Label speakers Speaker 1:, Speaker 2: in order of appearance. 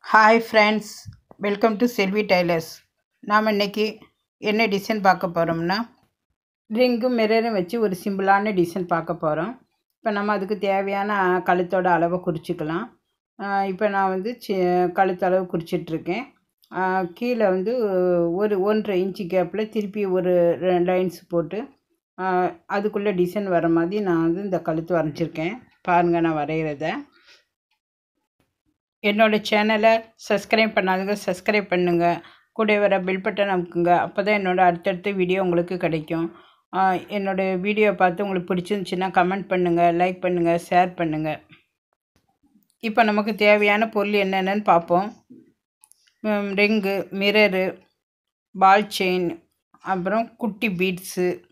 Speaker 1: hi friends welcome to Selvi tailors நாம் இன்னைக்கு என்ன டிசைன் பார்க்க போகிறோம்னா ரிங்கும் மிரரும் வச்சு ஒரு சிம்பிளான டிசைன் பார்க்க போகிறோம் இப்போ நம்ம அதுக்கு தேவையான கழுத்தோட அளவை குறிச்சிக்கலாம் இப்போ நான் வந்து சி கழுத்தளவு குறிச்சிட்ருக்கேன் கீழே வந்து ஒரு ஒன்றரை இன்ச்சு கேப்பில் திருப்பி ஒரு லைன்ஸ் போட்டு அதுக்குள்ளே டிசைன் வர மாதிரி நான் வந்து இந்த கழுத்து வரைஞ்சிருக்கேன் பாருங்கள் நான் வரைகிறத என்னோடய சேனலை சப்ஸ்கிரைப் பண்ணாதவங்க சப்ஸ்கிரைப் பண்ணுங்கள் கூட வர பில் பட்டன் அமுக்குங்க அப்போ தான் என்னோடய அடுத்தடுத்த வீடியோ உங்களுக்கு கிடைக்கும் என்னோடய வீடியோ பார்த்து உங்களுக்கு பிடிச்சிருந்துச்சின்னா கமெண்ட் பண்ணுங்கள் லைக் பண்ணுங்கள் ஷேர் பண்ணுங்கள் இப்போ நமக்கு தேவையான பொருள் என்னென்னு பார்ப்போம் ரிங்கு மிரரு பால் செயின் அப்புறம் குட்டி பீட்ஸு